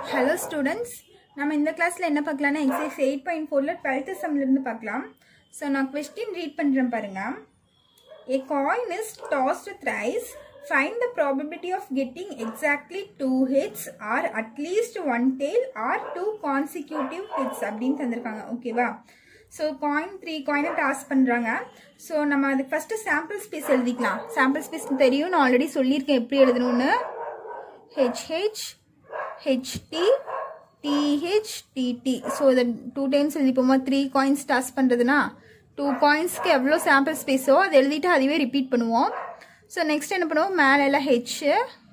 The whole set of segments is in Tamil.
ஹலோ ஸ்டூடெண்ட்ஸ் நம்ம இந்த கிளாஸில் என்ன பார்க்கலாம்னா எக்ஸைஸ் எயிட் பாயிண்ட் ஃபோரில் டுவெல்த்து சம்லேருந்து பார்க்கலாம் ஸோ நான் கொஸ்டின் ரீட் பண்ணுறேன் பாருங்க A coin is tossed thrice. Find the probability of getting exactly two hits or at least one tail or two consecutive hits அப்படின்னு தந்திருக்காங்க ஓகேவா ஸோ காயின் த்ரீ காயினை டாஸ் பண்ணுறாங்க ஸோ நம்ம அதுக்கு ஃபஸ்ட்டு சாம்பிள் ஸ்பேஸ் எழுதிக்கலாம் சாம்பிள் ஸ்பேஸ் தெரியும் நான் ஆல்ரெடி சொல்லியிருக்கேன் எப்படி எழுதணும்னு H H H T T H T T so இதை டூ டைம்ஸ் எழுதிப்போமா த்ரீ காயின்ஸ் டாஸ் பண்ணுறதுனா டூ காயின்ஸ்க்கு எவ்வளோ சாம்பிள் ஸ்பேஸோ அதை எழுதிட்டு அதுவே ரிப்பீட் பண்ணுவோம் ஸோ நெக்ஸ்ட் என்ன பண்ணுவோம் மேலே எல்லாம் ஹெச்சு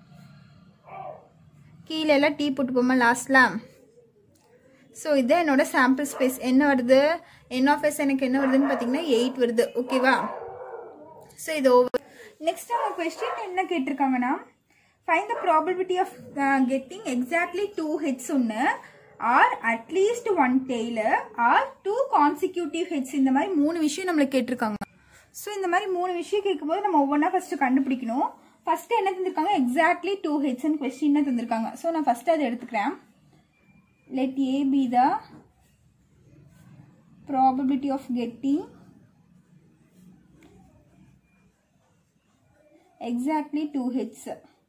கீழே எல்லாம் டீ போட்டுப்போமா லாஸ்ட்ல ஸோ இது என்னோட சாம்பிள் ஸ்பேஸ் என்ன வருது என் ஆஃப் எஸ் எனக்கு என்ன வருதுன்னு பார்த்தீங்கன்னா எயிட் வருது ஓகேவா ஸோ இது ஓவர் நெக்ஸ்ட் அவங்க கொஸ்டின் என்ன கேட்டிருக்காங்கன்னா find the probability of getting exactly two hits ஒன்று or at least one tail or two consecutive hits இந்த மாதிரி மூணு விஷயம் நம்மளுக்கு கேட்டிருக்காங்க ஸோ இந்த மாதிரி மூணு விஷயம் கேட்கும்போது நம்ம ஒவ்வொன்றா ஃபஸ்ட்டு கண்டுபிடிக்கணும் ஃபஸ்ட்டு என்ன தந்திருக்காங்க எக்ஸாக்ட்லி டூ ஹிட்ஸ்னு கொஸ்டின் தந்திருக்காங்க ஸோ நான் ஃபஸ்ட்டு அதை எடுத்துக்கிறேன் let A be the probability of getting exactly two hits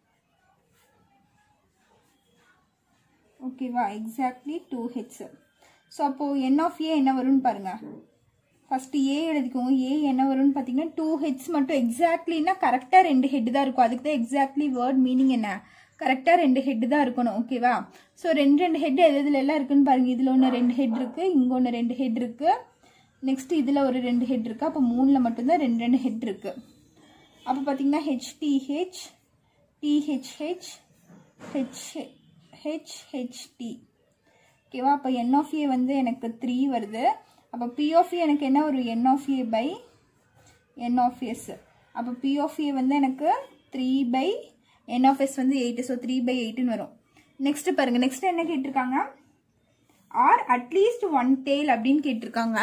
ஓகேவா எக்ஸாக்ட்லி டூ ஹிட்ஸ் ஸோ அப்போது என் ஆஃப் ஏ என்ன வரும்னு பாருங்கள் ஃபஸ்ட்டு ஏ எழுதிக்கோங்க ஏ என்ன வரும்னு பார்த்தீங்கன்னா டூ ஹெட்ஸ் மட்டும் எக்ஸாக்ட்லினா கரெக்டாக ரெண்டு ஹெட் தான் இருக்கும் அதுக்கு தான் எக்ஸாக்ட்லி வேர்ட் மீனிங் என்ன கரெக்டாக ரெண்டு ஹெட் தான் இருக்கணும் ஓகேவா ஸோ ரெண்டு ரெண்டு ஹெட் எது இதில் எல்லாம் இருக்குன்னு பாருங்க இதில் ஒன்று ரெண்டு ஹெட் இருக்குது இங்கே ஒன்று ரெண்டு ஹெட் இருக்குது நெக்ஸ்ட் இதில் ஒரு ரெண்டு ஹெட் இருக்குது அப்போ மூணில் மட்டும்தான் ரெண்டு ரெண்டு ஹெட் இருக்குது அப்போ பார்த்தீங்கன்னா ஹெச்டிஹெச் டிஹெச்ஹெச் ஹெச் ஹெச்ஹெச்டி ஓகேவா அப்போ என் ஆஃப் ஏ வந்து எனக்கு த்ரீ வருது அப்போ பி ஆஃப் ஏ எனக்கு என்ன ஒரு n of A by N of S அப்போ பி ஆஃப் ஏ வந்து எனக்கு three by N of S வந்து எயிட்டு ஸோ த்ரீ பை எயிட்டுன்னு வரும் நெக்ஸ்ட் பாருங்க நெக்ஸ்ட் என்ன கேட்டிருக்காங்க ஆர் அட்லீஸ்ட் ஒன் டெய்ல் அப்படின்னு கேட்டிருக்காங்க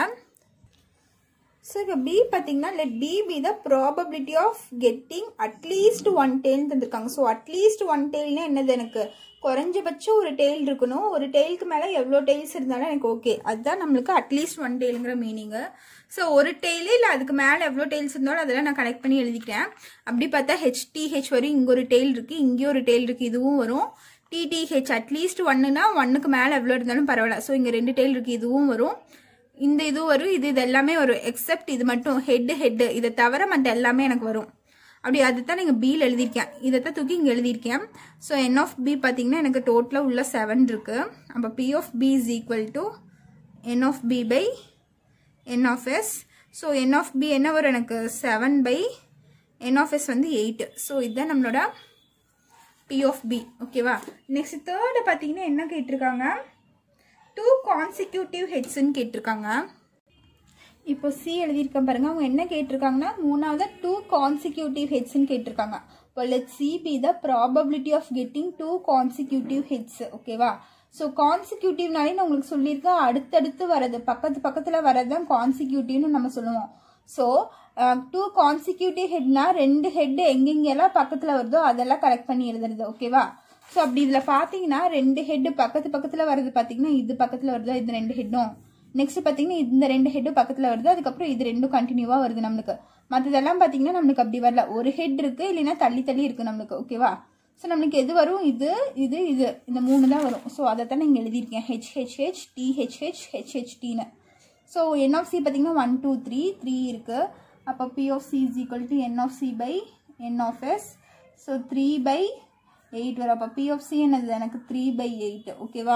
ஸோ இப்போ பி பார்த்தீங்கன்னா let P be the probability of getting at least one tail தந்திருக்காங்க ஸோ அட்லீஸ்ட் ஒன் டெய்ல்னா என்னது எனக்கு குறைஞ்சபட்சம் ஒரு டெய்ல் இருக்கணும் ஒரு டெய்லுக்கு மேலே எவ்வளோ டெய்ல்ஸ் இருந்தாலும் எனக்கு ஓகே அதுதான் நம்மளுக்கு அட்லீஸ்ட் ஒன் டெய்லுங்கிற மீனிங்கு ஸோ ஒரு டெய்லு இல்லை அதுக்கு மேலே எவ்வளோ டெய்ல்ஸ் இருந்தாலும் அதெல்லாம் நான் கனெக்ட் பண்ணி எழுதிக்கிறேன் அப்படி பார்த்தா ஹெச்டிஹெச் வரும் இங்கே ஒரு டெய்ல் இருக்குது இங்கேயும் ஒரு டெய்ல் இருக்குது இதுவும் வரும் டிடிஹெச் அட்லீஸ்ட் ஒன்றுனா ஒன்றுக்கு மேலே எவ்வளோ இருந்தாலும் பரவாயில்ல ஸோ இங்கே ரெண்டு டெய்ல் இருக்குது இதுவும் வரும் இந்த இது வரும் இது இது எல்லாமே வரும் எக்ஸப்ட் இது மட்டும் ஹெட்டு ஹெட்டு இதை தவிர மற்ற எல்லாமே எனக்கு வரும் அப்படி அதுதான் நீங்கள் பியில் எழுதியிருக்கேன் இதைத்தான் தூக்கி இங்கே எழுதியிருக்கேன் ஸோ என் ஆஃப் பி பார்த்தீங்கன்னா எனக்கு டோட்டலாக உள்ள செவன் இருக்குது அப்போ P of B is equal to N of B by N of S so N of B என்ன வரும் எனக்கு seven by N of S வந்து எயிட் ஸோ இதுதான் நம்மளோட பி ஆஃப் பி ஓகேவா நெக்ஸ்ட் தேர்டு பார்த்தீங்கன்னா என்ன கேட்டிருக்காங்க டூ கான்சிக்யூட்டிவ் ஹெட்ஸ்ன்னு கேட்டிருக்காங்க இப்போ சி எழுதியிருக்கேன் பாருங்க அவங்க என்ன கேட்டிருக்காங்கன்னா மூணாவது டூ கான்சிக்யூட்டிவ் ஹெட்ஸ்ன்னு கேட்டிருக்காங்க இப்போ let C be the probability of getting two consecutive heads ஓகேவா ஸோ கான்சிக்யூட்டிவ்னாலே நான் உங்களுக்கு சொல்லியிருக்கேன் அடுத்தடுத்து வரது பக்கத்து பக்கத்தில் வரது தான் கான்சிக்யூட்டிவ்னு நம்ம சொல்லுவோம் ஸோ டூ கான்சிக்யூட்டிவ் ஹெட்னா ரெண்டு ஹெட் எங்கெங்கெல்லாம் பக்கத்தில் வருதோ அதெல்லாம் கரெக்ட் பண்ணி எழுதுறது ஓகேவா ஸோ அப்படி இதில் பார்த்தீங்கன்னா ரெண்டு ஹெட்டு பக்கத்து பக்கத்தில் வருது பார்த்தீங்கன்னா இது பக்கத்தில் வருதோ இது ரெண்டு ஹெட்டும் நெக்ஸ்ட் பார்த்தீங்கன்னா இந்த ரெண்டு ஹெட்டும் பக்கத்தில் வருது அதுக்கப்புறம் இது ரெண்டும் கண்டினியூவாக வருது நம்மளுக்கு மற்றதெல்லாம் பார்த்தீங்கன்னா நம்மளுக்கு அப்படி வரல ஒரு ஹெட் இருக்குது இல்லைன்னா தள்ளி தள்ளி இருக்குது நம்மளுக்கு ஓகேவா ஸோ நம்மளுக்கு எது வரும் இது இது இது இந்த மூணு தான் வரும் ஸோ அதை தான் நீங்கள் எழுதியிருக்கேன் ஹெச்ஹெச்ஹெச் டிஹெச்ஹெச் ஹெச்ஹெச்டின்னு ஸோ என் ஆஃப் சி பார்த்தீங்கன்னா ஒன் டூ த்ரீ த்ரீ இருக்குது அப்போ P of C is equal to N of C by N of S so three by eight வரும் அப்போ பி ஆஃப் சி என்னது எனக்கு த்ரீ பை எயிட் ஓகேவா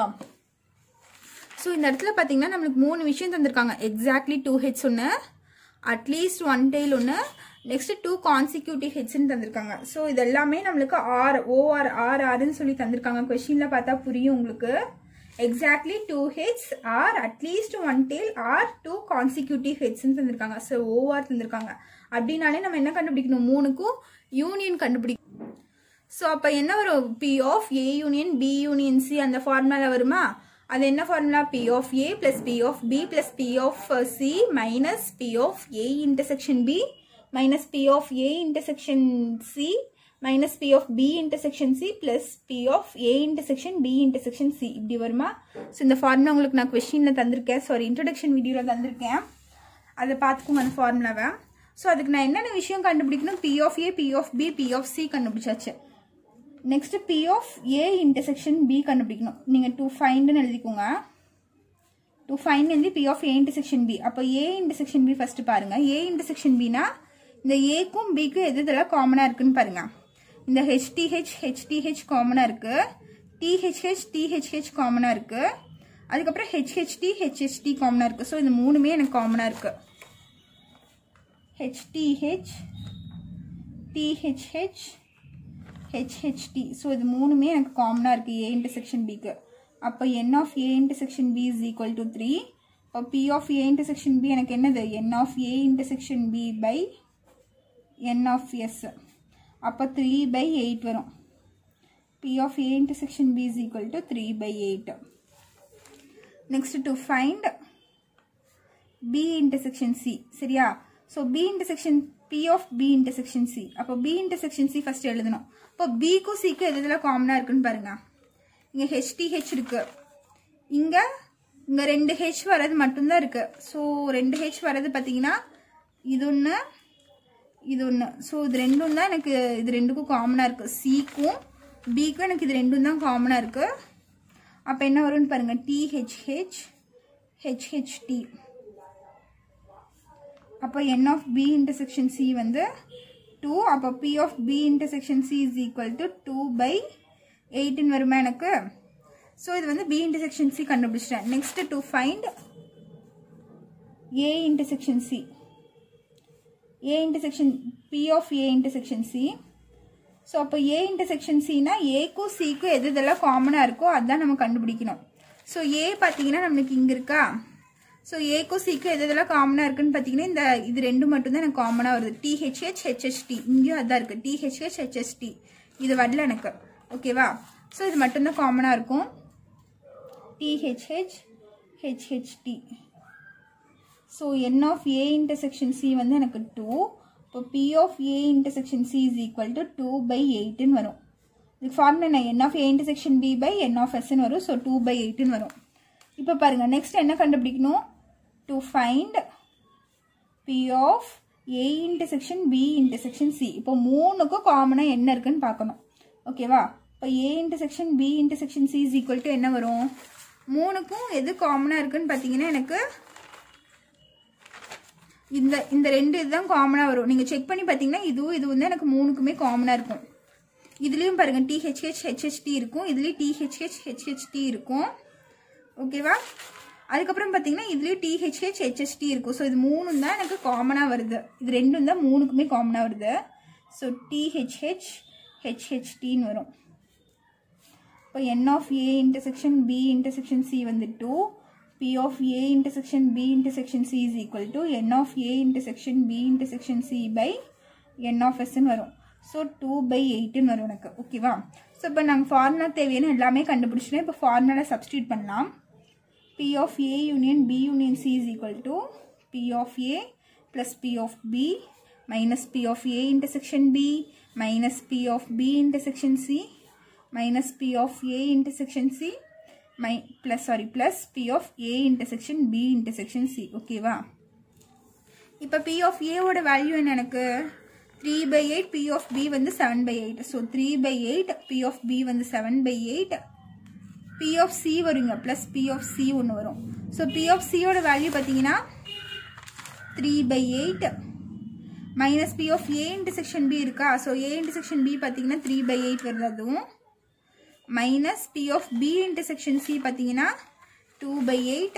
ஸோ இந்த இடத்துல பார்த்தீங்கன்னா நம்மளுக்கு மூணு விஷயம் தந்திருக்காங்க எக்ஸாக்ட்லி டூ ஹெட்ஸ் ஒன்று அட்லீஸ்ட் ஒன் டெய்ல் ஒன்று நெக்ஸ்ட் டூ கான்சிக்யூட்டிவ் ஹெட்ஸ்ன்னு தந்திருக்காங்க ஸோ இது எல்லாமே நம்மளுக்கு ஆர் ஓஆர் ஆர் ஆர்னு சொல்லி தந்திருக்காங்க கொஷினில் பார்த்தா புரியும் உங்களுக்கு exactly two heads or at least one tail or two consecutive ஹெட்ஸ்ன்னு தந்திருக்காங்க ஸோ ஓஆர் தந்திருக்காங்க அப்படின்னாலே நம்ம என்ன கண்டுபிடிக்கணும் மூணுக்கும் யூனியன் கண்டுபிடிக்கணும் ஸோ அப்போ என்ன வரும் P of A union B union C அந்த ஃபார்முலா வருமா அது என்ன formula P of A plus P of B plus P of C minus P of A intersection B minus P of A intersection C minus P of B intersection C plus P of A intersection B intersection C இப்படி வருமா ஸோ இந்த ஃபார்முலா உங்களுக்கு நான் கொஸ்டினில் தந்திருக்கேன் சாரி இன்ட்ரடக்ஷன் வீடியோவில் தந்திருக்கேன் அதை பார்த்துக்கோங்க அந்த ஃபார்முலாவை ஸோ அதுக்கு நான் என்னென்ன விஷயம் கண்டுபிடிக்கணும் P of A P of B P of C கண்டுபிடிச்சாச்சு next P of A intersection B கண்டுபிடிக்கணும் நீங்கள் டூ ஃபைண்டுன்னு எழுதிக்கோங்க டூ ஃபைண்ட் எழுதி P of A intersection B அப்போ ஏ இன்டர்செக்ஷன் பி ஃபர்ஸ்ட் பாருங்க ஏ இன்டர்செக்ஷன் பினா இந்த ஏக்கும் பிக்கும் எது இதெல்லாம் காமனாக இருக்குன்னு பாருங்க இந்த ஹெச்டிஹெச் ஹெச்டிஹெச் காமனாக இருக்கு டிஹெச்ஹெச் டிஹெச்ஹெச் காமனாக இருக்கு அதுக்கப்புறம் ஹெச்ஹெச்டி ஹெச்ஹெச்டி காமனாக இருக்கு ஸோ இந்த மூணுமே எனக்கு காமனாக இருக்கு ஹெச்டிஹெச் டிஹெச்ஹெச் ஹெச்ஹெச்டி ஸோ இது மூணுமே எனக்கு காமனாக இருக்குது ஏ இன்டர்செக்ஷன் பிக்கு அப்போ என் of A intersection B is equal to three இப்போ P of A intersection B எனக்கு என்னது N of A intersection B by N of S அப்போ த்ரீ பை எயிட் வரும் P of A intersection B is equal to three by eight next to find B intersection C சரியா so B intersection P of B intersection C அப்போ பி இன்டர்செக்ஷன் சி ஃபர்ஸ்ட் எழுதணும் இப்போ பிக்கும் சிக்கும் எது இதெல்லாம் காமனாக இருக்குன்னு பாருங்க இங்கே ஹெச்டிஹெச் இருக்கு இங்கே இங்கே ரெண்டு ஹெச் வர்றது மட்டும்தான் இருக்கு ஸோ ரெண்டு ஹெச் வர்றது பார்த்தீங்கன்னா இது ஒன்று இது ஒன்று ஸோ இது ரெண்டும் தான் எனக்கு இது ரெண்டுக்கும் காமனாக இருக்குது சிக்கும் பிக்கும் எனக்கு இது ரெண்டும் தான் காமனாக இருக்குது அப்போ என்ன வரும்னு பாருங்கள் டிஹெச்ஹெச் ஹெச்ஹெச்டி அப்போ என் ஆஃப் பி இன்டர்செக்ஷன் சி வந்து டூ அப்போ P of B intersection C is equal to two by எயிட்டுன்னு வருமா எனக்கு ஸோ இது வந்து பி இன்டர்செக்ஷன் சி கண்டுபிடிச்சிட்டேன் next to find A intersection C A intersection P of A intersection C so அப்போ ஏ இன்டர்செக்ஷன் சினா ஏக்கும் சிக்கும் எது இதெல்லாம் காமனாக இருக்கோ அதுதான் நம்ம கண்டுபிடிக்கணும் ஸோ ஏ பார்த்தீங்கன்னா நம்மளுக்கு இங்கே இருக்கா ஸோ ஏக்கும் சிக்கும் எது இதெல்லாம் காமனாக இருக்குன்னு பார்த்தீங்கன்னா இந்த இது ரெண்டு மட்டும்தான் எனக்கு காமனாக வருது டிஹெச்ஹெச் ஹெச்ஹெச்டி இங்கேயும் அதான் இருக்குது டிஹெச்ஹெச் ஹெச்ஹெச்டி இது வரல எனக்கு ஓகேவா ஸோ இது மட்டும்தான் காமனாக இருக்கும் THH HHT so N of A intersection C வந்து எனக்கு டூ இப்போ P of A intersection C is equal to two by எயிட்டுன்னு வரும் இதுக்கு ஃபார்முலா என்ன N of A intersection B by N of எஸ்ன்னு வரும் ஸோ டூ பை எயிட்டுன்னு வரும் இப்போ பாருங்கள் நெக்ஸ்ட் என்ன கண்டுபிடிக்கணும் to find P of A intersection B intersection C இப்போ மூணுக்கும் காமனாக என்ன இருக்குன்னு பார்க்கணும் ஓகேவா இப்போ A intersection B intersection C is equal to என்ன வரும் மூணுக்கும் எது காமனாக இருக்குன்னு பார்த்தீங்கன்னா எனக்கு இந்த இந்த ரெண்டு இதுதான் காமனாக வரும் நீங்கள் செக் பண்ணி பார்த்தீங்கன்னா இதுவும் இது வந்து எனக்கு மூணுக்குமே காமனாக இருக்கும் இதுலேயும் பாருங்கள் டிஹெச்ஹெச் ஹெச்ஹெச்டி இருக்கும் இதுலேயும் டிஹெச்ஹெச் ஹெச்ஹெச்டி இருக்கும் ஓகேவா அதுக்கப்புறம் பார்த்தீங்கன்னா இதுலேயும் டிஹெச்ஹெச் ஹெச்ஹெச்டி இருக்கும் ஸோ இது மூணும் தான் எனக்கு காமனாக வருது இது ரெண்டும் தான் மூணுக்குமே காமனாக வருது ஸோ டிஹெச்ஹெச் ஹெச்ஹெச்டின்னு வரும் இப்போ N of A intersection B intersection C வந்து two P of A intersection B intersection C is equal to N of A intersection B intersection C by N of எஸ்ன்னு வரும் ஸோ டூ பை எயிட்டுன்னு வரும் எனக்கு ஓகேவா ஸோ இப்போ நாங்கள் ஃபார்முலா தேவையான எல்லாமே கண்டுபிடிச்சிட்டோம் இப்போ ஃபார்முலா சப்ஸ்டியூட் பண்ணலாம் P of A union B union C is equal to P of A plus P of B minus P of A intersection B minus P of B intersection C minus P of A intersection C my plus sorry plus P of A intersection B intersection C ஓகேவா இப்போ P of A ஓட வேல்யூ என்ன எனக்கு three by eight P of B வந்து seven by eight so three by eight P of B வந்து seven by eight P of C வருங்க ப்ளஸ் பி ஆஃப் சி ஒன்று வரும் ஸோ பி ஆஃப் சியோட வேல்யூ பார்த்தீங்கன்னா three by eight minus P of A intersection B இருக்கா ஸோ ஏ இன்டர்செக்ஷன் பி பார்த்தீங்கன்னா த்ரீ பை எயிட் வருது அதுவும் minus P of B intersection C பார்த்தீங்கன்னா two by eight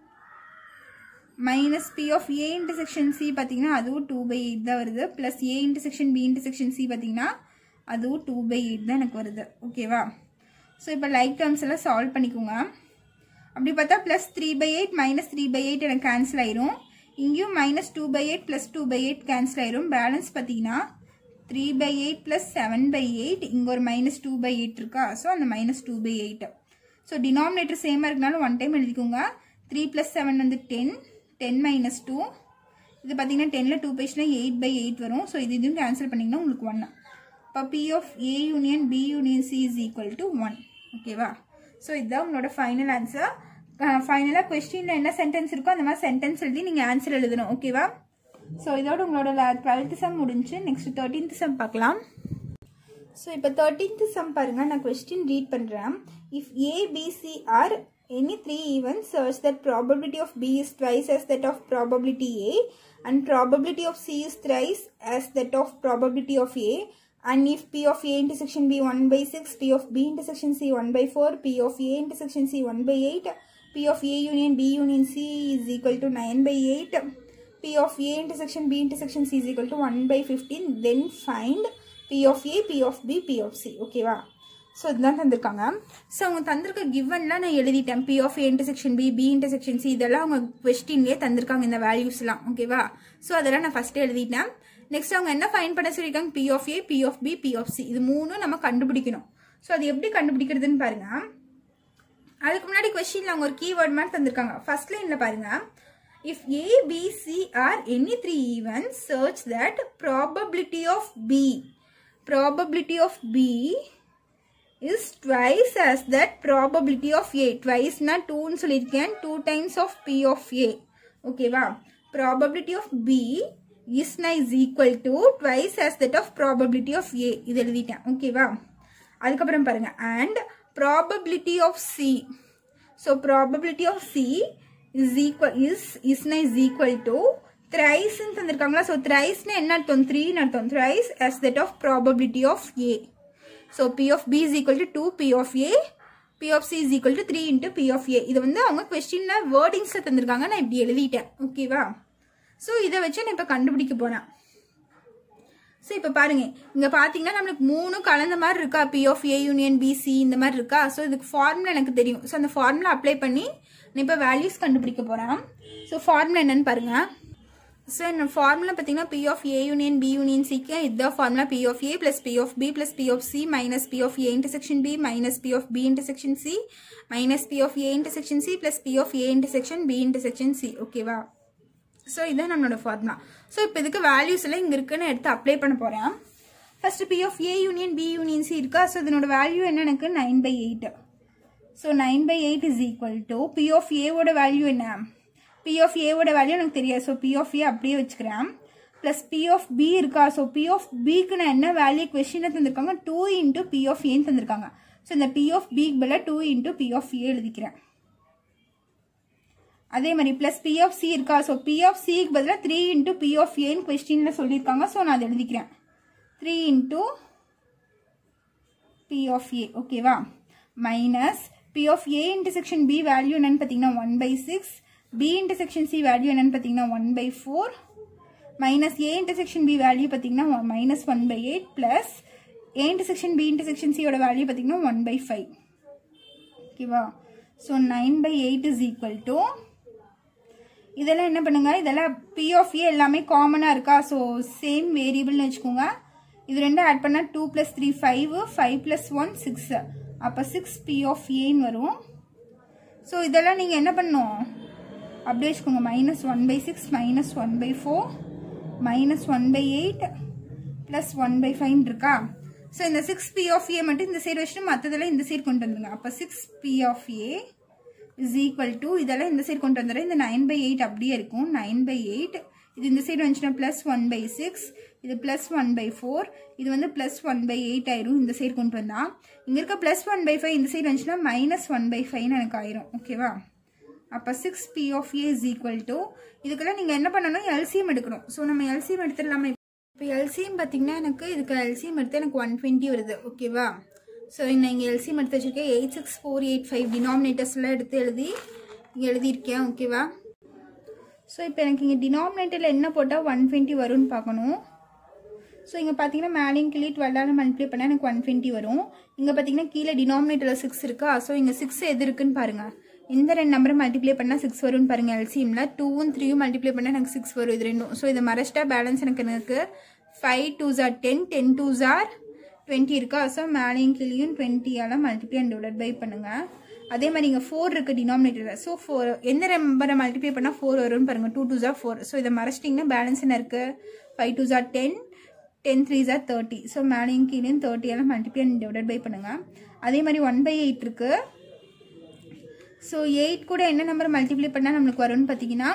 minus P of A intersection C பார்த்தீங்கன்னா அதுவும் டூ பை எயிட் தான் வருது plus A intersection B intersection C பார்த்தீங்கன்னா அதுவும் டூ பை எயிட் தான் எனக்கு வருது ஓகேவா ஸோ இப்போ லைக் டேர்ம்ஸ் எல்லாம் சால்வ் பண்ணிக்கோங்க அப்படி பார்த்தா plus three by eight minus three by eight எனக்கு கேன்சல் ஆயிரும் இங்கேயும் minus two by eight plus two by eight cancel ஆயிரும் பேலன்ஸ் பார்த்தீங்கன்னா three by eight plus seven by eight இங்கே ஒரு மைனஸ் டூ பை எயிட் இருக்கா ஸோ அந்த minus two by eight so denominator சேமாக இருக்கனாலும் ஒன் டைம் எழுதிக்கோங்க த்ரீ ப்ளஸ் செவன் வந்து டென் டென் மைனஸ் டூ இது பார்த்தீங்கன்னா டென்னில் டூ பேஜ்னா எயிட் பை எயிட் வரும் ஸோ இது இதுவும் கேன்சல் பண்ணிங்கன்னா உங்களுக்கு ஒன்று அப்போ P of A union B union C is equal to one ஓகேவா ஸோ இதுதான் உங்களோட ஃபைனல் ஆன்சர் ஃபைனலாக கொஸ்டினில் என்ன சென்டென்ஸ் இருக்கோ அந்த மாதிரி சென்டென்ஸ் எழுதி நீங்கள் ஆன்சர் எழுதணும் ஓகேவா ஸோ இதோட உங்களோட டுவெல்த் சம் முடிஞ்சு நெக்ஸ்ட் தேர்ட்டீன்த் சம் பார்க்கலாம் ஸோ இப்போ தேர்ட்டீன்த் சம் பாருங்க நான் கொஸ்டின் ரீட் பண்ணுறேன் if A B C or any three even search that probability of B is twice as that of probability A and probability of C is thrice as that of probability of A and if P of A intersection B 1 by 6, P of B intersection C 1 by 4, P of A intersection C 1 by 8, P of A union B union C is equal to 9 by 8, P of A intersection B intersection C is equal to 1 by 15, then find P of A, P of B, P of C. ஓகேவா ஸோ இதுதான் தந்திருக்காங்க ஸோ அவங்க தந்திருக்க கிவன்லாம் நான் எழுதிட்டேன் P of A intersection B B intersection C இதெல்லாம் அவங்க கொஸ்டின்லேயே தந்திருக்காங்க இந்த வேல்யூஸ்லாம் ஓகேவா ஸோ அதெல்லாம் நான் ஃபஸ்ட்டு எழுதிட்டேன் நெக்ஸ்ட் அவங்க என்ன ஃபைன் பண்ண சொல்லியிருக்காங்க P of A P of B P of C இது மூணும் நம்ம கண்டுபிடிக்கணும் ஸோ அது எப்படி கண்டுபிடிக்கிறதுன்னு பாருங்க அதுக்கு முன்னாடி கொஸ்டின்ல அவங்க ஒரு கீவேர்ட் மாதிரி தந்திருக்காங்க ஃபர்ஸ்ட் லைன்ல பாருங்க if A B C or any three even search that probability of B probability of B is twice as that probability of A. Twice na 2 னு சொல்லியிருக்கேன் 2 times of P of A. ஓகேவா probability of B is na is equal to twice as that of probability of A. இது எழுதிட்டேன் ஓகேவா அதுக்கப்புறம் பாருங்க and probability of C. So probability of C is equal is is na is equal to thrice னு தந்திருக்காங்களா ஸோ thrice னா என்ன அர்த்தம் 3 னு அர்த்தம் thrice as that of probability of A. So P of B is equal to two P of A P of C is equal to three into P of A இது வந்து அவங்க கொஸ்டினில் வேர்டிங்ஸில் தந்திருக்காங்க நான் இப்படி எழுதிட்டேன் ஓகேவா ஸோ இதை வச்சு நான் இப்போ கண்டுபிடிக்க போனேன் ஸோ இப்போ பாருங்க இங்கே பார்த்தீங்கன்னா நம்மளுக்கு மூணு கலந்த மாதிரி இருக்கா P of A union BC இந்த மாதிரி இருக்கா ஸோ இதுக்கு ஃபார்முலா எனக்கு தெரியும் ஸோ அந்த ஃபார்முலா அப்ளை பண்ணி நான் இப்போ வேல்யூஸ் கண்டுபிடிக்க போகிறேன் ஸோ ஃபார்முலா என்னன்னு பாருங்கள் ஸோ இந்த ஃபார்முலா பார்த்தீங்கன்னா P of A union B union சிக்கு இதுதான் formula P of A plus P of B plus P of C minus P of A intersection B minus P of B intersection C minus P of A intersection C plus P of A intersection B intersection C ஓகேவா ஸோ இதுதான் நம்மளோட ஃபார்முலா ஸோ இப்போ இதுக்கு வேல்யூஸ் எல்லாம் இங்கே இருக்குன்னு எடுத்து அப்ளை பண்ண போகிறேன் first P of A union B union C இருக்கா ஸோ இதனோட வேல்யூ என்ன எனக்கு nine by eight so nine by eight is equal to P of ஏவோட வேல்யூ என்ன பி ஆஃப் ஏவோட வேல்யூ எனக்கு தெரியாது ஸோ பி ஆஃப் ஏ அப்படியே வச்சுக்கிறேன் ப்ளஸ் பி ஆஃப் பி இருக்கா ஸோ பி ஆஃப் பிக்கு நான் என்ன வேல்யூ கொஸ்டினை தந்திருக்காங்க டூ இன்ட்டு பி ஆஃப் ஏன்னு தந்திருக்காங்க ஸோ இந்த பி ஆஃப் பிக்கு பதிலாக two into P of A எழுதிக்கிறேன் அதே மாதிரி ப்ளஸ் பி ஆஃப் சி இருக்கா ஸோ பி ஆஃப் சிக்கு பதிலாக த்ரீ இன்ட்டு பி ஆஃப் ஏன்னு கொஸ்டினில் சொல்லியிருக்காங்க ஸோ நான் அதை எழுதிக்கிறேன் three into P of A ஓகேவா minus P of A intersection B value என்னன்னு பார்த்தீங்கன்னா one by six B intersection C value என்னன்னு பார்த்தீங்கன்னா one by four minus A intersection B value பார்த்தீங்கன்னா minus one by eight plus A intersection B intersection சியோட வேல்யூ பார்த்தீங்கன்னா ஒன் பை ஃபைவ் ஓகேவா so nine by eight is equal to இதெல்லாம் என்ன பண்ணுங்க இதெல்லாம் பி ஆஃப் ஏ எல்லாமே காமனாக இருக்கா ஸோ சேம் வேரியபிள்னு வச்சுக்கோங்க இது ரெண்டும் ஆட் பண்ணால் two plus three five five plus one six அப்போ சிக்ஸ் பி ஆஃப் ஏன்னு வரும் ஸோ இதெல்லாம் நீங்கள் என்ன பண்ணணும் அப்படியே வச்சுக்கோங்க minus one by six minus one by four minus one by eight plus one by five இருக்கா ஸோ இந்த சிக்ஸ் பி ஆஃப் ஏ மட்டும் இந்த சைடு வச்சுட்டு மற்றதெல்லாம் இந்த சைடு கொண்டு வந்துருங்க அப்போ six P of A is equal to இதெல்லாம் இந்த சைடு கொண்டு வந்துடுறேன் இந்த நைன் பை எயிட் அப்படியே இருக்கும் நைன் பை எயிட் இது இந்த சைடு வந்துச்சுன்னா ப்ளஸ் ஒன் பை சிக்ஸ் இது ப்ளஸ் ஒன் பை ஃபோர் இது வந்து ப்ளஸ் ஒன் பை எயிட் ஆயிரும் இந்த சைடு கொண்டு வந்தா இங்கே இருக்க ப்ளஸ் ஒன் பை ஃபைவ் இந்த சைடு வந்துச்சுன்னா மைனஸ் ஒன் பை ஃபைவ்னு எனக்கு ஆயிரும் ஓகேவா அப்போ six P of A is equal to இதுக்கெல்லாம் நீங்கள் என்ன பண்ணணும் எல்சிஎம் எடுக்கணும் ஸோ நம்ம எல்சிஎம் எடுத்துடலாமா இப்போ எல்சிஎம் பார்த்தீங்கன்னா எனக்கு இதுக்கு எல்சிஎம் எடுத்து எனக்கு ஒன் டுவெண்ட்டி வருது ஓகேவா ஸோ நான் இங்கே எல்சிஎம் எடுத்து வச்சுருக்கேன் eight six four eight five டினாமினேட்டர்ஸ்லாம் எடுத்து எழுதி இங்கே எழுதியிருக்கேன் ஓகேவா ஸோ இப்போ எனக்கு இங்கே டினாமினேட்டரில் என்ன போட்டால் ஒன் டுவெண்ட்டி வரும்னு பார்க்கணும் ஸோ இங்கே பார்த்தீங்கன்னா மேலேயும் கீழே டுவெல்லால் மல்டிப்ளை பண்ணால் எனக்கு ஒன் டுவெண்ட்டி வரும் இங்கே பார்த்தீங்கன்னா கீழே டினாமினேட்டரில் சிக்ஸ் இருக்கா ஸோ இங்கே சிக்ஸ் எது இருக்குன்னு பாருங்கள் இந்த ரெண்டு நம்பரை மல்டிப்ளை பண்ணால் சிக்ஸ் வரும்னு பாருங்கள் எல்சிஎம்மில் டூவும் த்ரீயும் மல்டிப்ளை பண்ணால் எனக்கு சிக்ஸ் வரும் இது ரெண்டும் ஸோ இதை மறைச்சிட்டா பேலன்ஸ் எனக்கு எனக்கு ஃபைவ் டூ ஜார் டென் டென் டூ ஜார் டுவெண்ட்டி இருக்கா ஸோ மேலேயும் கீழேயும் டுவெண்ட்டியால் மல்டிப்ளை அண்ட் டிவைட் பை பண்ணுங்கள் அதே மாதிரி இங்கே ஃபோர் இருக்குது டினாமினேட்டரில் ஸோ ஃபோர் எந்த நம்பரை மல்டிப்ளை பண்ணால் ஃபோர் வரும்னு பாருங்கள் டூ டூ ஜார் ஃபோர் ஸோ இதை மறைச்சிட்டிங்கன்னா பேலன்ஸ் என்ன இருக்குது ஃபைவ் டூ ஜார் டென் டென் த்ரீ ஜார் தேர்ட்டி ஸோ மேலேயும் கீழேயும் தேர்ட்டி எல்லாம் மல்டிப்ளை டிவைட் பை பண்ணுங்கள் அதே மாதிரி ஒன் பை எயிட் இருக்குது ஸோ எயிட் கூட என்ன நம்பர் மல்டிப்ளை பண்ணால் நம்மளுக்கு வரும்னு பார்த்தீங்கன்னா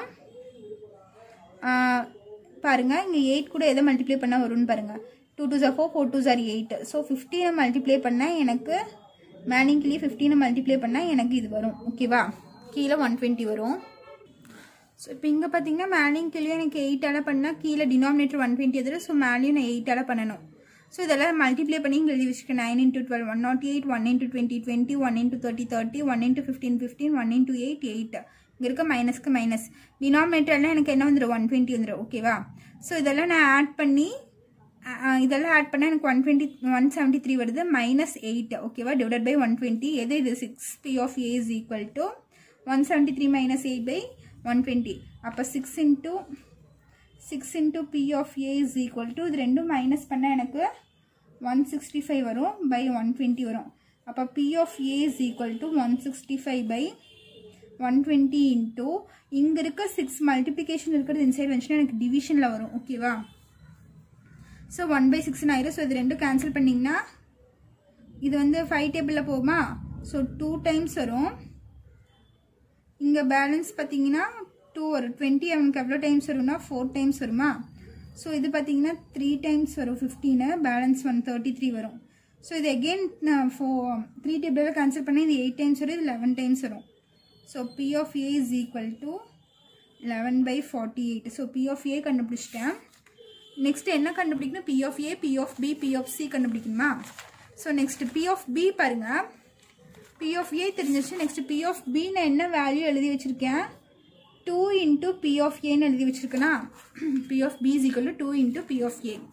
பாருங்கள் இங்கே எயிட் கூட எதை மல்டிப்ளை பண்ணால் வரும்னு பாருங்கள் டூ டூ ஜார் ஃபோர் ஃபோர் டூ ஜார் எயிட் ஸோ ஃபிஃப்டீனை மல்டிப்ளை பண்ணால் எனக்கு மேனிங்லேயே ஃபிஃப்டீனை மல்டிப்ளை பண்ணால் எனக்கு இது வரும் ஓகேவா கீழே ஒன் டுவெண்ட்டி வரும் ஸோ இப்போ இங்கே பார்த்தீங்கன்னா மேலேயும் கீழே எனக்கு எயிட்டால் பண்ணால் கீழே டினாமினேட்டர் ஒன் டுவெண்ட்டி எதிர ஸோ மேலேயும் நான் எயிட்டால் பண்ணணும் ஸோ இதெல்லாம் மல்டிப்ளை பண்ணி இங்கே எழுதி வச்சுக்கேன் nine into twelve one naught eight one into twenty twenty one into thirty thirty one into fifteen fifteen one into eight eight இங்கே இருக்க மைனஸ்க்கு மைனஸ் டினாமினேட்டர்லாம் எனக்கு என்ன வந்துடும் ஒன் டுவெண்ட்டி வந்துடும் ஓகேவா ஸோ இதெல்லாம் நான் ஆட் பண்ணி இதெல்லாம் ஆட் பண்ணால் எனக்கு one twenty one seventy three வருது மைனஸ் எயிட் ஓகேவா டிவைட் பை ஒன் டுவெண்ட்டி எது இது six P of A is equal to one seventy three minus eight by one twenty அப்போ six into six into P of A is equal to இது ரெண்டும் மைனஸ் பண்ணால் எனக்கு ஒன் சிக்ஸ்டி ஃபைவ் வரும் பை ஒன் டுவெண்ட்டி வரும் அப்போ P of A is equal to one sixty five by one twenty into இங்கே இருக்க சிக்ஸ் மல்டிப்ளிகேஷன் இருக்கிறது இன்சைட் வந்துச்சுன்னா எனக்கு டிவிஷனில் வரும் ஓகேவா ஸோ ஒன் பை சிக்ஸ்னு ஆயிரும் ஸோ இது ரெண்டும் கேன்சல் பண்ணிங்கன்னா இது வந்து ஃபைவ் டேபிளில் போகுமா ஸோ டூ டைம்ஸ் வரும் இங்கே பேலன்ஸ் பார்த்தீங்கன்னா டூ வரும் டுவெண்ட்டி அவனுக்கு எவ்வளோ டைம்ஸ் வரும்னா ஃபோர் டைம்ஸ் வருமா ஸோ இது பார்த்தீங்கன்னா த்ரீ டைம்ஸ் வரும் fifteen balance one thirty three வரும் ஸோ இது அகெயின் ஃபோ த்ரீ டேபிளில் கேன்சல் பண்ணி இது எயிட் டைம்ஸ் வரும் இது லெவன் டைம்ஸ் வரும் so P of A is equal to eleven by forty eight so P of A கண்டுபிடிச்சிட்டேன் நெக்ஸ்ட் என்ன கண்டுபிடிக்கணும் P of A P of B P of C கண்டுபிடிக்கணுமா so next P of B பாருங்க பி ஆஃப் ஏ தெரிஞ்சிச்சு நெக்ஸ்ட் பி ஆஃப் பி நான் என்ன வேல்யூ எழுதி வச்சிருக்கேன் டூ இன்ட்டு பி ஆஃப் ஏன்னு எழுதி வச்சிருக்கேனா P of B is equal to two into P of A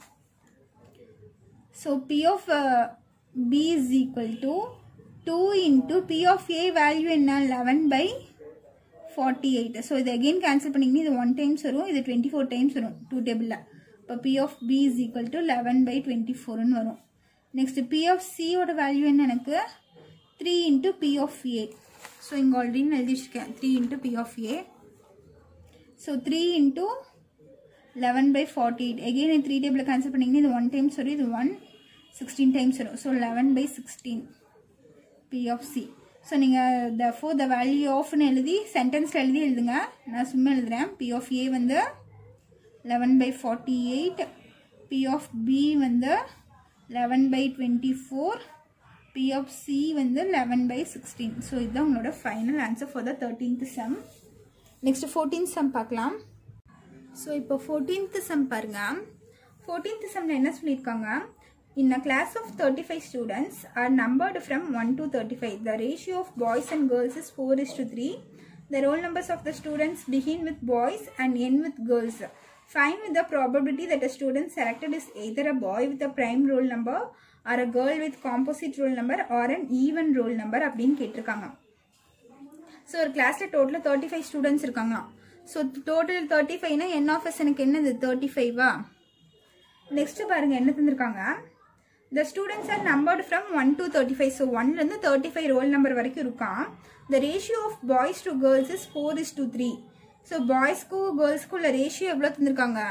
so P of B is equal to two into P of A value என்ன eleven by forty eight so இது அகெயின் கேன்சல் பண்ணிங்கன்னா இது ஒன் டைம்ஸ் வரும் இது டுவெண்ட்டி ஃபோர் டைம்ஸ் வரும் டூ டேபிளில் இப்போ P of B is equal to eleven by twenty ஃபோர்னு வரும் நெக்ஸ்ட் பி ஆஃப் சியோட வேல்யூ என்ன எனக்கு three into P of A so இங்கே ஆல்ரெடி நான் எழுதி வச்சுருக்கேன் three into P of A so three into eleven by forty eight again three table cancel பண்ணிங்கன்னா இது ஒன் டைம்ஸ் வரும் இது ஒன் சிக்ஸ்டீன் டைம்ஸ் வரும் so eleven by sixteen P of C so நீங்கள் த ஃபோர் த வேல்யூ ஆஃப்னு எழுதி சென்டென்ஸில் எழுதி எழுதுங்க நான் சும்மா எழுதுகிறேன் பி ஆஃப் ஏ வந்து eleven by forty eight P of B வந்து eleven by twenty four P of C வந்து லெவன் பை சிக்ஸ்டீன் ஸோ இதுதான் உங்களோட final answer for the thirteenth sum next fourteenth sum பார்க்கலாம் ஸோ இப்போ ஃபோர்டீன்த் சம் பாருங்க ஃபோர்டீன்த் சம்மில் என்ன சொல்லியிருக்காங்க In a class of 35 students are numbered from 1 to 35. The ratio of boys and girls is 4 is to 3. The roll numbers of the students begin with boys and end with girls. Find with the probability that a student selected is either a boy with a prime roll number or a girl with composite roll number or an even roll number அப்படின்னு கேட்டிருக்காங்க ஸோ ஒரு கிளாஸில் டோட்டலாக தேர்ட்டி ஃபைவ் ஸ்டூடெண்ட்ஸ் இருக்காங்களாம் ஸோ டோட்டல் தேர்ட்டி ஃபைவ்னா என் ஆஃபீஸ் எனக்கு என்னது தேர்ட்டி ஃபைவா நெக்ஸ்ட் பாருங்க என்ன தந்திருக்காங்க the students are numbered from one to thirty five so ஒன்லேருந்து தேர்ட்டி ஃபைவ் ரோல் நம்பர் வரைக்கும் இருக்கான் the ratio of boys to girls is four is to three so பாய்ஸ்க்கும் கேர்ள்ஸ்க்கும் உள்ள ரேஷியோ எவ்வளோ தந்திருக்காங்க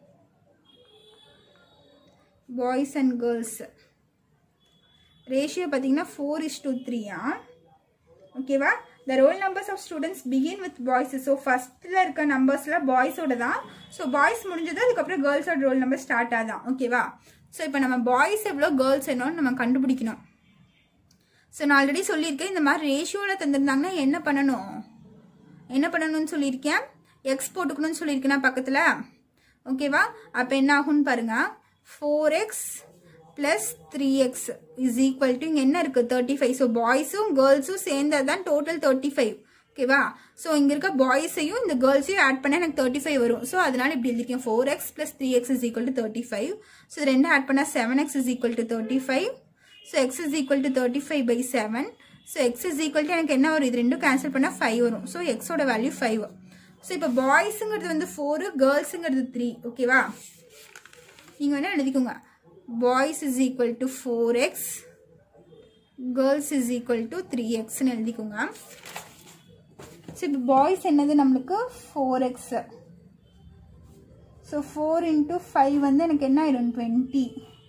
பாய்ஸ் அண்ட் கேர்ள்ஸ் ரேஷியோ பார்த்தீங்கன்னா ஃபோர் இஸ் டு த்ரீயா ஓகேவா the roll numbers of students begin with boys so ஃபஸ்ட்டில் இருக்க நம்பர்ஸில் பாய்ஸோட தான் ஸோ பாய்ஸ் முடிஞ்சது அதுக்கப்புறம் கேர்ள்ஸோட ரோல் நம்பர் ஸ்டார்ட் ஆகுதான் ஓகேவா ஸோ இப்போ நம்ம பாய்ஸ் எவ்வளோ கேர்ள்ஸ் என்னன்னு நம்ம கண்டுபிடிக்கணும் ஸோ நான் ஆல்ரெடி சொல்லியிருக்கேன் இந்த மாதிரி ரேஷியோவில் தந்திருந்தாங்கன்னா என்ன பண்ணணும் என்ன பண்ணணும்னு சொல்லியிருக்கேன் எக்ஸ் போட்டுக்கணும்னு சொல்லியிருக்கேனா பக்கத்தில் ஓகேவா அப்போ என்ன ஆகும்னு பாருங்க four x plus three x is equal to இங்கே என்ன இருக்குது தேர்ட்டி ஃபைவ் ஸோ பாய்ஸும் கேர்ள்ஸும் சேர்ந்தது தான் டோட்டல் தேர்ட்டி ஃபைவ் ஓகேவா ஸோ இங்கே இருக்க பாய்ஸையும் இந்த கேர்ள்ஸையும் ஆட் பண்ணால் எனக்கு தேர்ட்டி ஃபைவ் வரும் ஸோ அதனால இப்படி எழுதிருக்கேன் four x plus three x is equal to thirty five so இது ரெண்டும் ஆட் பண்ணால் seven x is equal to thirty five so x is equal to thirty five by seven so x is equal to எனக்கு என்ன வரும் இது ரெண்டும் கேன்சல் பண்ணால் ஃபைவ் வரும் ஸோ எக்ஸோட வேல்யூ ஃபைவ் ஸோ இப்போ பாய்ஸுங்கிறது வந்து ஃபோரு கேர்ள்ஸுங்கிறது த்ரீ ஓகேவா நீங்கள் வேணால் எழுதிக்கோங்க boys is equal to four x girls is equal to three எக்ஸ்னு எழுதிக்கோங்க ஸோ இப்போ பாய்ஸ் என்னது நம்மளுக்கு four x so four into five வந்து எனக்கு என்ன ஆயிரும் டுவெண்ட்டி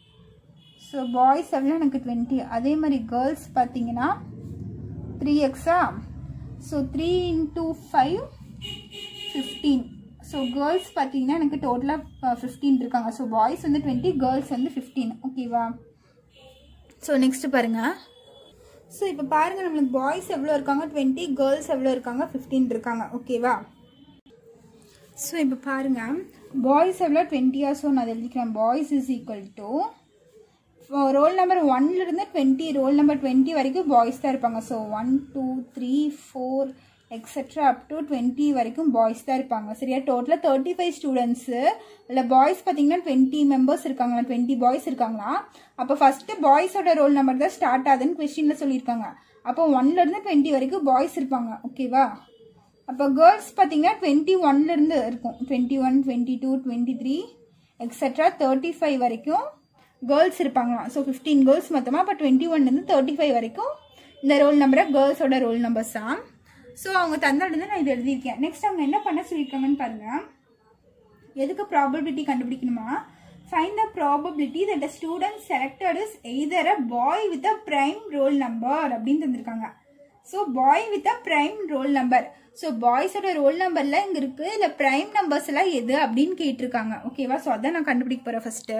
ஸோ பாய்ஸ் எவ்வளோ எனக்கு டுவெண்ட்டி அதே மாதிரி கேர்ள்ஸ் பார்த்தீங்கன்னா த்ரீ எக்ஸா so three into five fifteen so girls பார்த்தீங்கன்னா எனக்கு டோட்டலாக ஃபிஃப்டீன் இருக்காங்க ஸோ பாய்ஸ் வந்து டுவெண்ட்டி கேர்ள்ஸ் வந்து ஃபிஃப்டீன் ஓகேவா ஸோ நெக்ஸ்ட் பாருங்கள் ஸோ இப்போ பாருங்கள் நம்மளுக்கு பாய்ஸ் எவ்வளோ இருக்காங்க டுவெண்ட்டி கேர்ள்ஸ் எவ்வளோ இருக்காங்க ஃபிஃப்டீன் இருக்காங்க ஓகேவா ஸோ இப்போ பாருங்கள் பாய்ஸ் எவ்வளோ டுவெண்ட்டியா ஸோ நான் எழுதிக்கிறேன் boys is equal to roll number ஒன்லேருந்து டுவெண்ட்டி ரோல் நம்பர் டுவெண்ட்டி வரைக்கும் பாய்ஸ் தான் இருப்பாங்க so one two three four etcetera up to twenty வரைக்கும் பாய்ஸ் தான் இருப்பாங்க சரியா டோட்டலாக தேர்ட்டி ஃபைவ் ஸ்டூடெண்ட்ஸு இல்லை பாய்ஸ் பார்த்தீங்கன்னா டுவெண்ட்டி மெம்பர்ஸ் இருக்காங்களா டுவெண்ட்டி பாய்ஸ் இருக்காங்களா அப்போ ஃபஸ்ட்டு பாய்ஸோட ரோல் நம்பர் தான் ஸ்டார்ட் ஆகுதுன்னு கொஸ்டினில் சொல்லியிருக்காங்க அப்போ ஒன்லேருந்து டுவெண்ட்டி வரைக்கும் பாய்ஸ் இருப்பாங்க ஓகேவா அப்போ கேர்ள்ஸ் பார்த்தீங்கன்னா டுவெண்ட்டி ஒன்லேருந்து இருக்கும் twenty one twenty two twenty three etcetera thirty five வரைக்கும் கேர்ள்ஸ் இருப்பாங்களாம் ஸோ ஃபிஃப்டீன் கேர்ள்ஸ் மொத்தமாக அப்போ டுவெண்ட்டி ஒன்லேருந்து தேர்ட்டி ஃபைவ் வரைக்கும் இந்த ரோல் நம்பரை கேர்ள்ஸோட ரோல் நம்பர்ஸ் தான் ஸோ அவங்க தந்தாடுந்து நான் இது எழுதியிருக்கேன் நெக்ஸ்ட் அவங்க என்ன பண்ண சொல்லியிருக்காங்கன்னு பாருங்க எதுக்கு ப்ராபபிலிட்டி கண்டுபிடிக்கணுமா find the probability that the student selected is either a boy with a prime roll number அப்படின்னு தந்திருக்காங்க so boy with a prime roll number so பாய்ஸோட ரோல் நம்பர்லாம் இங்கே இருக்குது இல்லை பிரைம் நம்பர்ஸ் எல்லாம் எது அப்படின்னு கேட்டிருக்காங்க ஓகேவா ஸோ அதான் நான் கண்டுபிடிக்க போகிறேன் first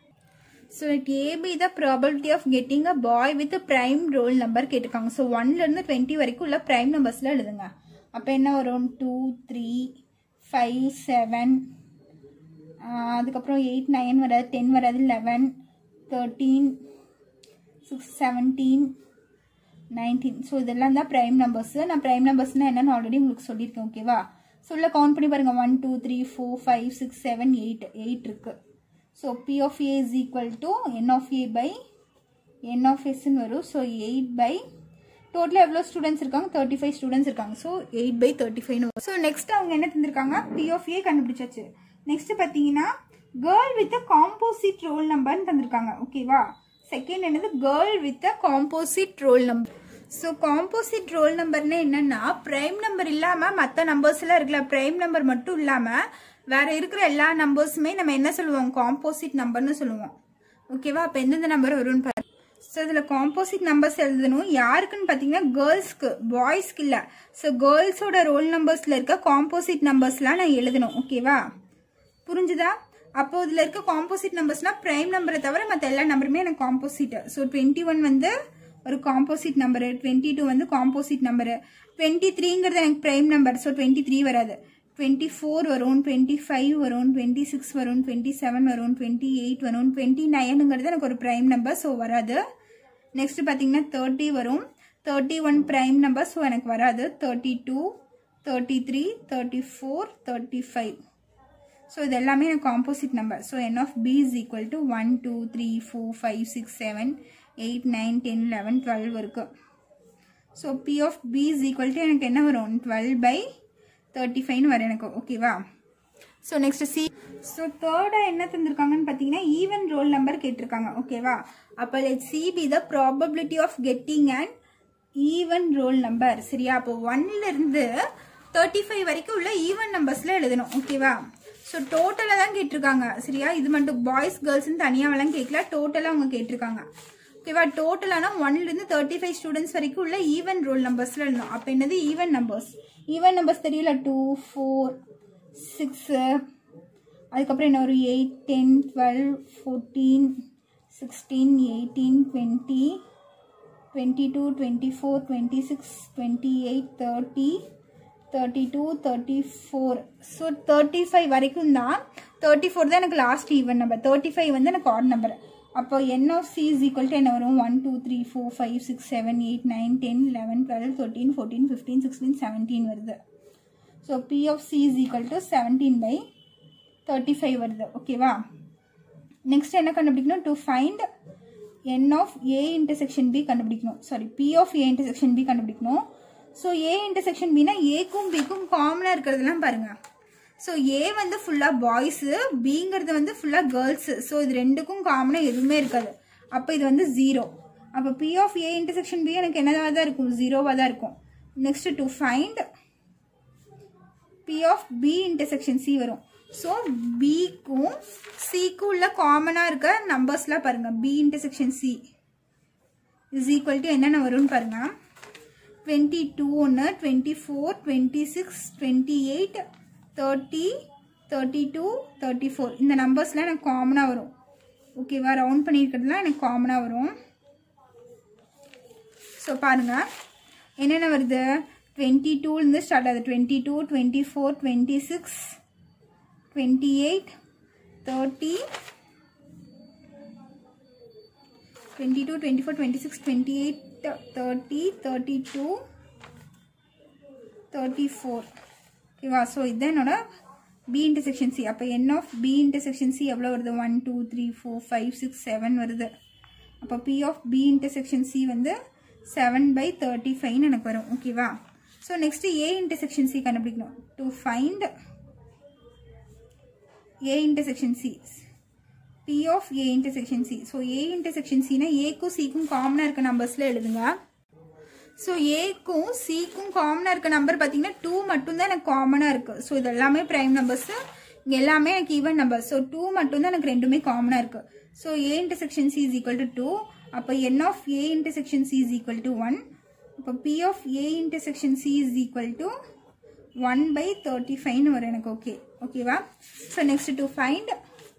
so let A be the probability of getting a boy with prime roll number கேட்டிருக்காங்க ஸோ ஒன்லேருந்து டுவெண்ட்டி வரைக்கும் உள்ள பிரைம் நம்பர்ஸில் எழுதுங்க அப்போ என்ன வரும் டூ த்ரீ ஃபைவ் செவன் அதுக்கப்புறம் எயிட் நைன் வராது டென் வராது eleven thirteen six seventeen nineteen so இதெல்லாம் தான் ப்ரைம் நம்பர்ஸ் நான் ப்ரைம் நம்பர்ஸ்னால் என்னன்னு ஆல்ரெடி உங்களுக்கு சொல்லியிருக்கேன் ஓகேவா ஸோ உள்ள கவுண்ட் பண்ணி பாருங்கள் one two three four five six seven eight eight இருக்குது so P of A is equal to N of A by N of எஸ்ன்னு வரும் ஸோ எயிட் பை டோட்டலாக எவ்வளோ ஸ்டூடெண்ட்ஸ் இருக்காங்க தேர்ட்டி ஃபைவ் ஸ்டூடெண்ட்ஸ் இருக்காங்க ஸோ எயிட் பை தேர்ட்டி ஃபைவ்னு வரும் ஸோ நெக்ஸ்ட் அவங்க என்ன தந்திருக்காங்க பி ஆஃப் ஏ கண்டுபிடிச்சாச்சு நெக்ஸ்ட் பார்த்தீங்கன்னா கேர்ள் வித் காம்போசிட் ரோல் நம்பர்னு தந்திருக்காங்க ஓகேவா செகண்ட் என்னது girl with composite roll number so composite roll நம்பர்னா என்னன்னா பிரைம் நம்பர் இல்லாமல் மற்ற நம்பர்ஸ் எல்லாம் இருக்குல்ல பிரைம் நம்பர் மட்டும் இல்லாமல் வேற இருக்கிற எல்லா நம்பர்ஸுமே நம்ம என்ன சொல்லுவோம் காம்போசிட் நம்பர்னு சொல்லுவோம் ஓகேவா அப்போ எந்தெந்த நம்பர் வரும்னு பாரு ஸோ இதில் காம்போசிட் நம்பர்ஸ் எழுதணும் யாருக்குன்னு பார்த்தீங்கன்னா கேர்ள்ஸ்க்கு பாய்ஸ்க்கு இல்லை ஸோ கேர்ள்ஸோட ரோல் நம்பர்ஸில் இருக்க காம்போசிட் நம்பர்ஸ்லாம் நான் எழுதணும் ஓகேவா புரிஞ்சுதா அப்போ இதில் இருக்க காம்போசிட் நம்பர்ஸ்னால் ப்ரைம் நம்பரை தவிர மற்ற எல்லா நம்பருமே எனக்கு காம்போசிட் ஸோ டுவெண்ட்டி ஒன் வந்து ஒரு காம்போசிட் நம்பரு டுவெண்ட்டி டூ வந்து காம்போசிட் நம்பரு டுவெண்ட்டி த்ரீங்கிறது எனக்கு prime number so twenty three வராது டுவெண்ட்டி ஃபோர் வரும் டுவெண்ட்டி ஃபைவ் வரும் டுவெண்ட்டி சிக்ஸ் வரும் டுவெண்ட்டி செவன் வரும் டுவெண்ட்டி எயிட் வரும் டுவெண்ட்டி நைனுங்கிறது எனக்கு ஒரு ப்ரைம் நம்பர் ஸோ வராது நெக்ஸ்ட் பார்த்தீங்கன்னா தேர்ட்டி வரும் thirty one prime number so எனக்கு வராது thirty two thirty three thirty four thirty five so இது எல்லாமே எனக்கு composite number so N of B is equal to one two three four five six seven eight nine ten eleven twelve இருக்கு so P of B is equal to எனக்கு என்ன வரும் டுவெல் பை தேர்ட்டி ஃபைவ்னு வரும் எனக்கு ஓகேவா ஸோ நெக்ஸ்ட் சி ஸோ தேர்டாக என்ன தந்திருக்காங்கன்னு பார்த்தீங்கன்னா ஈவன் ரோல் நம்பர் கேட்டிருக்காங்க ஓகேவா அப்போ let C be the probability of getting and even roll number சரியா அப்போ ஒன்லேருந்து தேர்ட்டி ஃபைவ் வரைக்கும் உள்ள ஈவன் நம்பர்ஸில் எழுதணும் ஓகேவா ஸோ டோட்டலாக தான் கேட்டிருக்காங்க சரியா இது மட்டும் பாய்ஸ் கேர்ள்ஸ்னு தனியாகலாம் கேட்கல டோட்டலாக அவங்க கேட்டிருக்காங்க ஓகேவா டோட்டலானா ஒன்லேருந்து தேர்ட்டி ஃபைவ் ஸ்டூடெண்ட்ஸ் வரைக்கும் உள்ள ஈவன் ரோல் நம்பர்ஸில் எழுதணும் அப்போ என்னது ஈவன் நம்பர்ஸ் ஈவன் நம்பர்ஸ் தெரியல டூ ஃபோர் சிக்ஸு அதுக்கப்புறம் என்ன ஒரு eight ten twelve fourteen sixteen eighteen twenty twenty two twenty four twenty six twenty eight thirty thirty two thirty four so thirty five வரைக்கும் தான் தேர்ட்டி ஃபோர் தான் எனக்கு last even number thirty five வந்து எனக்கு ஆட் நம்பர் அப்போ என் of C is equal to என்ன வரும் one two three four five six seven eight nine ten eleven twelve thirteen fourteen fifteen sixteen seventeen வருது so P of C is equal to seventeen by thirty five வருது ஓகேவா நெக்ஸ்ட் என்ன கண்டுபிடிக்கணும் to find n of A intersection B கண்டுபிடிக்கணும் sorry P of A intersection B கண்டுபிடிக்கணும் ஸோ ஏ இன்டர்செக்ஷன் பினா ஏக்கும் பிக்கும் காமனாக இருக்கிறதுலாம் பாருங்கள் ஸோ ஏ வந்து ஃபுல்லாக பாய்ஸு பிங்கிறது வந்து ஃபுல்லாக கேர்ள்ஸு ஸோ இது ரெண்டுக்கும் காமனாக எதுவுமே இருக்காது அப்போ இது வந்து ஜீரோ அப்போ P of A intersection B எனக்கு என்னதாக தான் இருக்கும் ஜீரோவாக தான் இருக்கும் next to find P of B intersection C வரும் ஸோ பிக்கும் சிக்கும் உள்ள காமனாக இருக்க நம்பர்ஸ்லாம் பாருங்கள் B intersection C is equal to என்னென்ன வரும்னு பாருங்கள் டுவெண்ட்டி டூ ஒன்று twenty four twenty six twenty eight thirty thirty two thirty four இந்த நம்பர்ஸ்லாம் எனக்கு காமனாக வரும் ஓகேவா ரவுண்ட் பண்ணியிருக்கிறதுலாம் எனக்கு காமனாக வரும் ஸோ பாருங்கள் என்னென்ன வருது டுவெண்ட்டி டூலேருந்து ஸ்டார்ட் ஆகுது twenty two twenty four twenty six twenty eight thirty twenty two twenty four twenty six twenty eight thirty thirty two thirty four ஓகேவா ஸோ இதுதான் என்னோட பி இன்டர்செக்ஷன் சி அப்போ என் ஆஃப் பி இன்டர்செக்ஷன் சி எவ்வளோ வருது one two three four five six seven வருது அப்போ P of B intersection C வந்து செவன் பை தேர்ட்டி ஃபைவ்னு எனக்கு வரும் ஓகேவா so next A intersection C கண்டுபிடிக்கணும் to find A intersection C P of A intersection C so A intersection சினா ஏக்கும் சிக்கும் காமனாக இருக்க நம்பர்ஸில் எழுதுங்க ஸோ ஏக்கும் சிக்கும் காமனாக இருக்க நம்பர் பார்த்தீங்கன்னா டூ மட்டும்தான் எனக்கு காமனாக இருக்குது ஸோ இது எல்லாமே ப்ரைம் நம்பர்ஸு இங்கே எல்லாமே எனக்கு ஈவன் நம்பர் ஸோ டூ மட்டும்தான் எனக்கு ரெண்டுமே காமனாக இருக்குது so A intersection C is equal to two அப்போ என் of A intersection C is equal to one இப்போ P of A intersection C is equal to one by thirty ஃபைவ்னு வரும் எனக்கு ஓகே ஓகேவா so next to find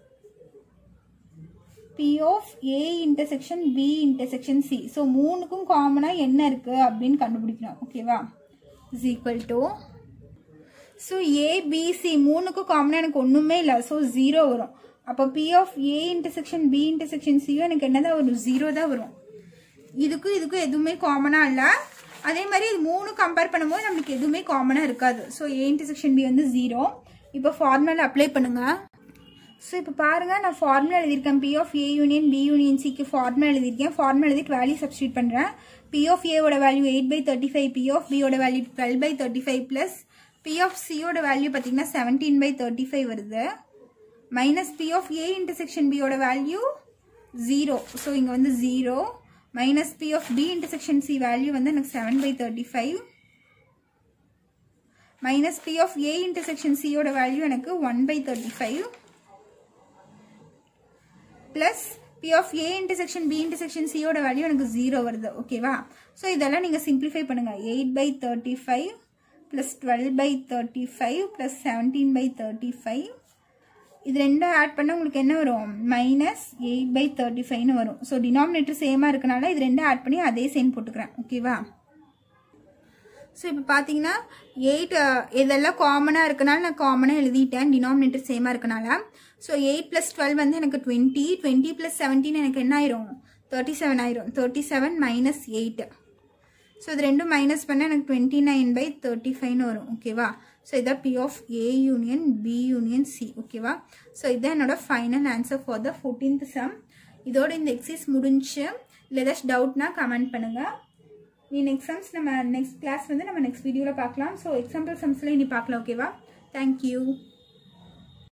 P of A intersection B intersection C so மூணுக்கும் காமனாக என்ன இருக்குது அப்படின்னு கண்டுபிடிக்கணும் ஓகேவா is equal to so ABC மூணுக்கும் காமனாக எனக்கு ஒன்றுமே இல்லை ஸோ ஜீரோ வரும் அப்போ P of A intersection B intersection சியும் எனக்கு என்ன தான் வரும் ஜீரோ தான் வரும் இதுக்கும் இதுக்கும் எதுவுமே காமனாக இல்லை அதே மாதிரி இது மூணு கம்பேர் பண்ணும்போது நம்மளுக்கு எதுவுமே காமனாக இருக்காது ஸோ ஏ இன்டர்செக்ஷன் பி வந்து ஜீரோ இப்போ ஃபார்முலா அப்ளை பண்ணுங்கள் ஸோ இப்போ பாருங்கள் நான் ஃபார்முலா எழுதியிருக்கேன் P of A union B union சிக்கு ஃபார்முலா எழுதியிருக்கேன் ஃபார்முலா எழுதிட்டு வேல்யூ சப்ஸ்டியூட் பண்ணுறேன் பி ஆஃப் ஏவோட value eight by thirty five P of பியோட value twelve by thirty five plus P of சியோட வேல்யூ பார்த்தீங்கன்னா செவன்டீன் பை தேர்ட்டி ஃபைவ் வருது minus P of A intersection பியோட வேல்யூ ஜீரோ ஸோ இங்கே வந்து zero minus P of B intersection C value வந்து எனக்கு seven by thirty five minus P of A intersection சியோட வேல்யூ எனக்கு one by thirty five plus P of A intersection B intersection சியோட வேல்யூ எனக்கு ஜீரோ வருது ஓகேவா ஸோ இதெல்லாம் நீங்கள் சிம்பிளிஃபை பண்ணுங்கள் eight by thirty five plus twelve by thirty five plus seventeen by thirty five இது ரெண்டும் ஆட் பண்ணால் உங்களுக்கு என்ன வரும் மைனஸ் எயிட் பை தேர்ட்டி ஃபைவ்னு வரும் ஸோ டினாமினேட்டர் சேமாக இருக்கனால இது ரெண்டும் ஆட் பண்ணி அதே சேம் போட்டுக்கிறேன் ஓகேவா ஸோ இப்போ பார்த்தீங்கன்னா எயிட் இதெல்லாம் காமனாக இருக்கனால நான் காமனாக எழுதிட்டேன் டினாமினேட்டர் சேமாக இருக்கனால ஸோ எயிட் ப்ளஸ் டுவெல் வந்து எனக்கு டுவெண்ட்டி டுவெண்ட்டி ப்ளஸ் செவன்டீன் எனக்கு என்ன ஆயிரும் தேர்ட்டி செவன் ஆயிரும் thirty seven minus eight so இது ரெண்டும் மைனஸ் பண்ணால் எனக்கு டுவெண்ட்டி நைன் பை தேர்ட்டி ஃபைவ்னு வரும் ஓகேவா ஸோ இதான் P of A union B union C ஓகேவா ஸோ இதான் என்னோட final answer for the fourteenth sum இதோட இந்த எக்ஸசைஸ் முடிஞ்சு இல்லை ஏதாச்சும் டவுட்னா கமெண்ட் பண்ணுங்கள் நீ நெக்ஸ்ட் சம்ஸ் நம்ம நெக்ஸ்ட் கிளாஸ் வந்து நம்ம நெக்ஸ்ட் வீடியோவில் பார்க்கலாம் ஸோ எக்ஸாம்பிள் சம்ஸில் இனி பார்க்கலாம் ஓகேவா தேங்க்யூ